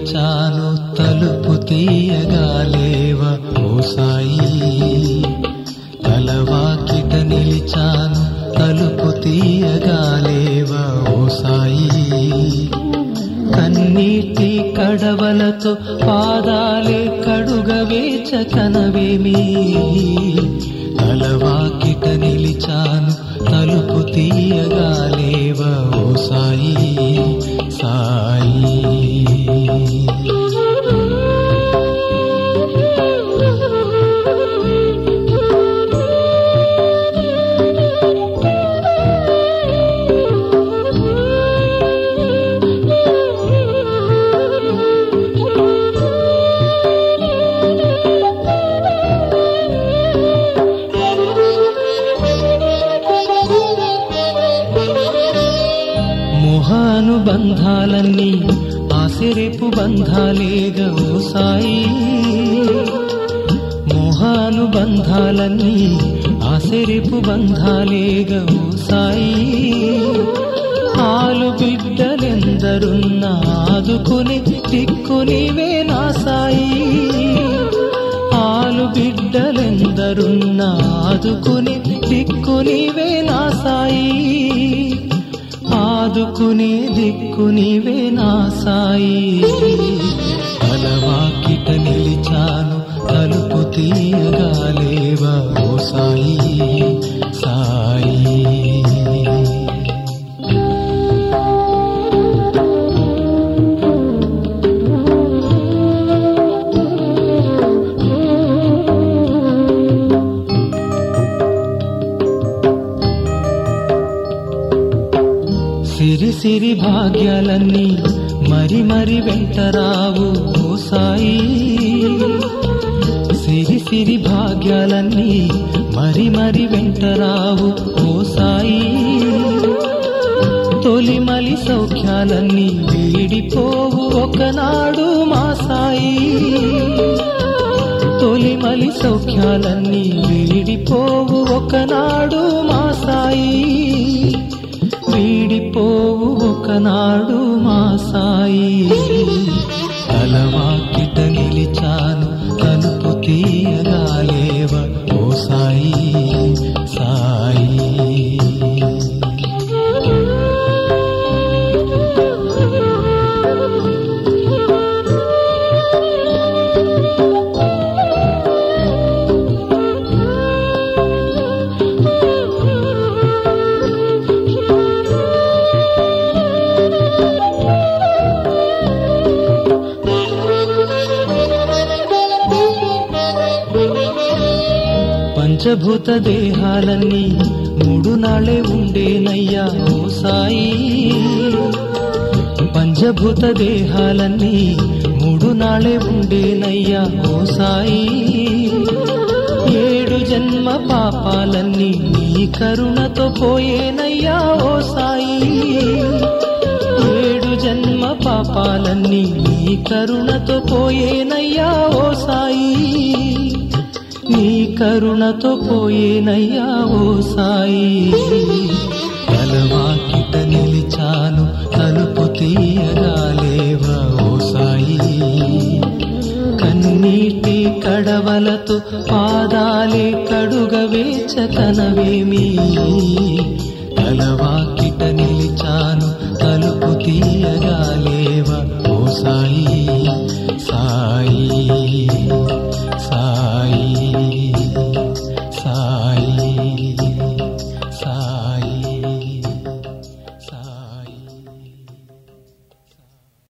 నిలిచాను తలుపు తీయగాలేవ ఓ సాయి తలవాకిట నిలిచాను తలుపు తీయగాలేవ ఓ సాయి కన్నీటి కడవలతో పాదాలే కడుగవేచ కనవేమి తలవాకిట నిలిచాను తలుపు తీయగాలేవ ఓ సాయి సాయి మొహానుబంధాలన్నీ ఆశరేపు బంధాలేగా ఓ సాయి మొహానుబంధాలన్నీ ఆశరేపు బంధాలేగా ఓ సాయి ఆలు బిడ్డలెందరున్నా ఆదుకుని దిక్కునివే నా సాయి ఆలు బిడ్డలెందరున్నా ఆదుకుని దిక్కునివే నా సాయి ఆదుకునే దిక్కునివే నా సాయి తలవాకిట నిలిచాను తలుపు తీయగాలేవా ఓ సాయి సాయి సిరి సిరి భాగ్యాలన్నీ మరి మరి వెంటరావు ఓ సాయి సిరి సిరి భాగ్యాలన్నీ మరి మరి వెంటరావు ఓ సాయి తొలిమలి సౌఖ్యాలన్నీ వీడిపోవు ఒకనాడు మా సాయి తొలిమలి సౌఖ్యాలన్నీ వీడిపోవు ఒకనాడు మా సాయి వీడిపోవు ఒకనాడు మా సాయి తలవాకిట నిలిచాను తలుపు తీయగాలేవ ఓ సాయి సాయి పంచభూత దేహాలన్నీ మూడు నాళ్ళే ఉండేనయ్యా ఓ సాయి పంచభూత దేహాలన్నీ మూడు నాళ్ళే ఉండేనయ్యా ఓ సాయి ఏడు జన్మ పాపాలన్నీ నీ కరుణతో పోయేనయ్యా ఓ సాయి ఏడు జన్మ పాపాలన్నీ నీ కరుణతో పోయేనయ్యా ఓ సాయి నీ కరుణతో పోయేనయ్యా ఓ సాయి తలవాకిట నిలిచాను తలుపు తీయగాలేవా ఓ సాయి కన్నీటి కడవలతో పాదాలే కడుగవేచ కనవేమి